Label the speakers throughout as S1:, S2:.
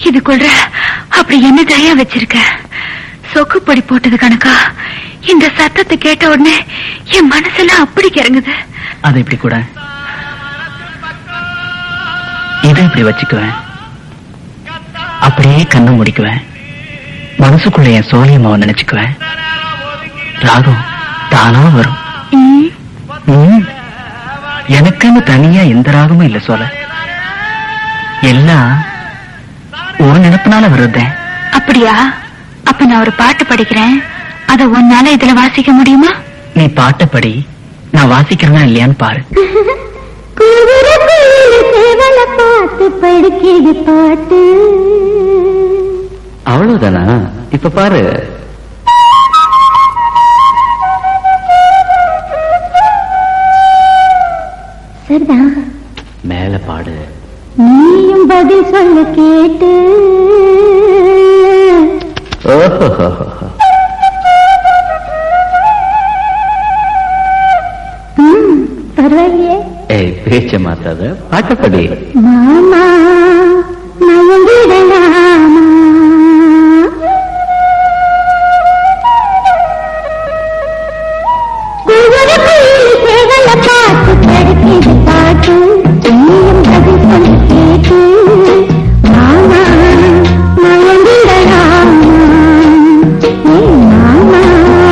S1: இது கொள்ற அப்படி என்ன தயா வச்சிருக்க சொக்குப்பொடி போட்டது கணக்கா இந்த சத்தத்தை கேட்ட உடனே என் மனசெல்லாம் அப்படி கிறங்குது
S2: அதை இப்படி கூட இதை இப்படி வச்சுக்குவேன் அப்படியே கண்ணை முடிக்குவேன் மனசுக்குள்ள என் சோழியம்மாவை நினைச்சுக்குவேன் ராகம் தானா வரும்
S1: ம்,
S2: ம். எனக்குன்னு தனியா எந்த ராகமும் இல்ல சொல்ல எல்லாம் ஒரு நினைப்புனால வருதேன்
S1: அப்படியா அப்ப நான் ஒரு பாட்டு படிக்கிறேன் அத உன்னால இதுல வாசிக்க முடியுமா
S2: நீ பாட்டை படி நான் வாசிக்கிறேனா இல்லையான்னு பாரு
S3: பார்த்து படிக்கிது பாட்டு
S2: அவ்வளவுதானா இப்ப பாரு
S3: சரிதான்
S2: மேல பாடு
S3: நீயும் பதில் சொல்ல கேட்டு ம், பரவாயில்லையே
S2: ஏய் பேச்ச மாத்தாத பாட்டை படி
S3: மாமா மயங்கிடலாமா ஒவ்வொரு குயில் சேவல பார்த்து கிடைக்கிது பாட்டு நீயும் பதில் சொல்லி கேட்டு மாமா மயங்கிடலாமா ஏ மாமா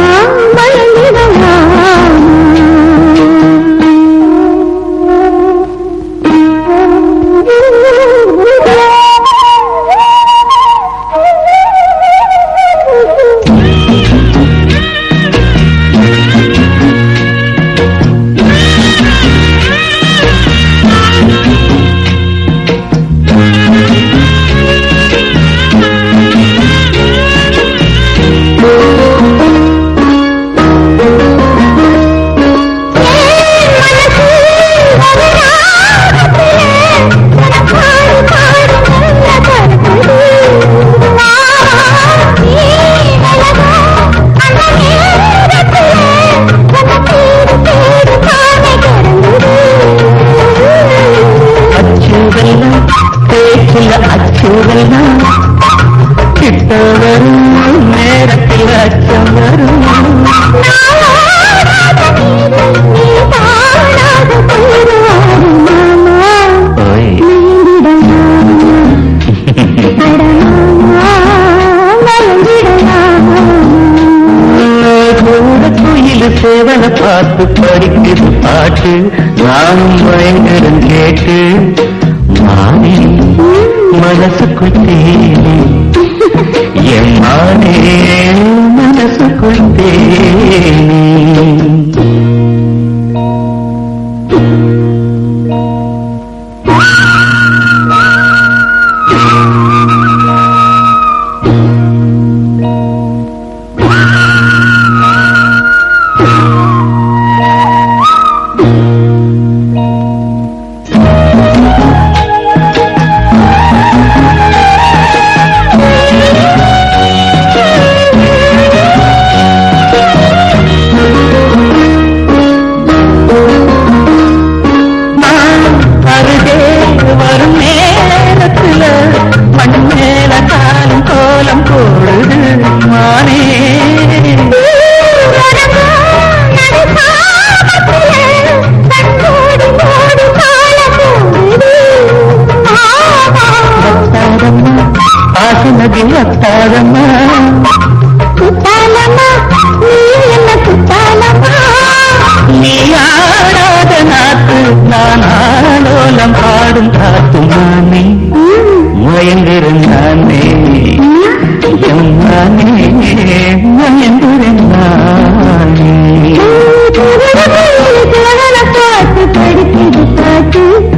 S3: மயங்கிடலாமா
S2: அச்சுவெல்லாம் பேச்சில் அச்சுவெல்லாம் கிட்ட வரும் நேரத்தில் அச்சம் வரும் ஓய் கூட குயில் சேவல பார்த்து படிக்குது பாட்டு நானும் பயங்கரம் கேட்டு மானே மனசுக்குள் தேனே என் மானே மனசுக்குள் தேனே நான் அருகே வரும் நேரத்துல மண் மேல காலம் கோலம் போடுது மானே வத்தாதம்மா ஆசனதி வத்தாதம்மா நீ ஆடாத நாத்து நான் ஆலோலம் பாடும் காத்து மானே மயங்கிருந்தானே எம்மானே மயங்கிருந்தானே
S3: பாட்டு படிக்கிறது பாட்டு